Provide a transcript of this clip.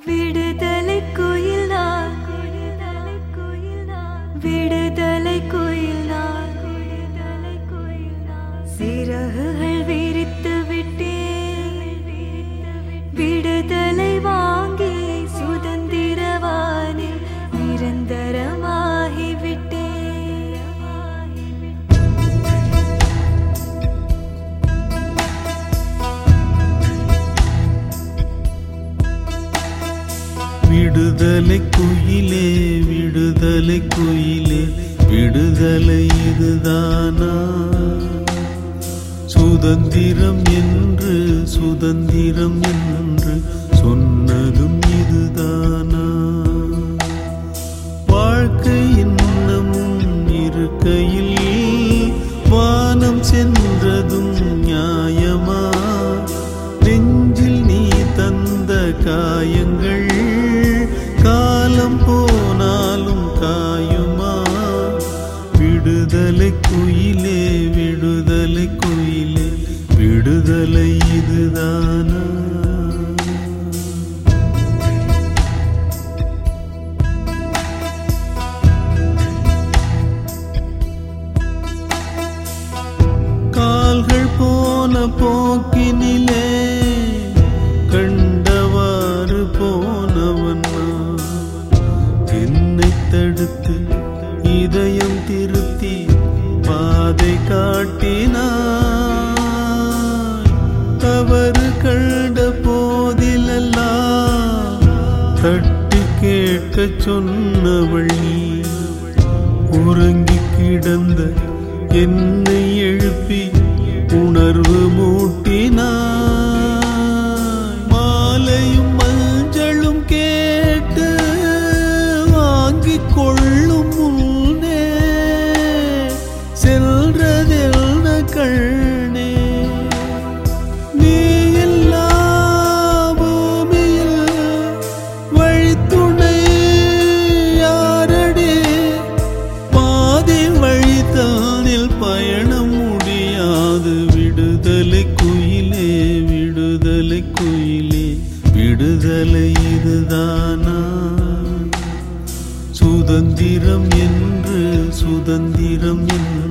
விடுதலை குயில் நான் விடுதலை குயில் நான் சிறகுகள் விரித்து விட்டேன் விடுதலை வாங்கி சுதந்திரவானில் நிரந்தரமாகிவிட்டேன் விடுதலை குயிலே விடுதலை குயிலே விடுதலை இதுதானா சுதந்திரம் என்று சுதந்திரம் என்று சொன்னதும் இதுதானா வாழ்க்கை இன்னமும் இருக்கையில் வானம் சென்றதும் நியாயமா நெஞ்சில் நீ தந்த காயங்கள் காலம் போனாலும் காயுமா விடுதலை குயிலே விடுதலை குயிலே விடுதலை இதுதானா கால்கள் போன போக்கினிலே கண்டவாறு போனவன் நான். என்னை தடுத்து இதயம் திருத்தி பாதை காட்டினாய் தவறு கண்ட போதிலெல்லாம் தட்டி கேட்க சொன்னவள் நீ உறங்கி கிடந்த என்னை எழுப்பி உணர்வு மூட்டினாய் மாலையும் மஞ்சளும் கேட்டு வாங்கிக் கொள்ளும் முன்னே செல்றதென்ன கண்ணே நீ இல்லா பூமியில் வழித்துணை யாரடி பாதி வழித்தானில் பயணம் முடியாது விடுதலை குயிலே விடுதலை குயிலே விடுதலை இதுதானா சுதந்திரம் என்று சுதந்திரம் என்று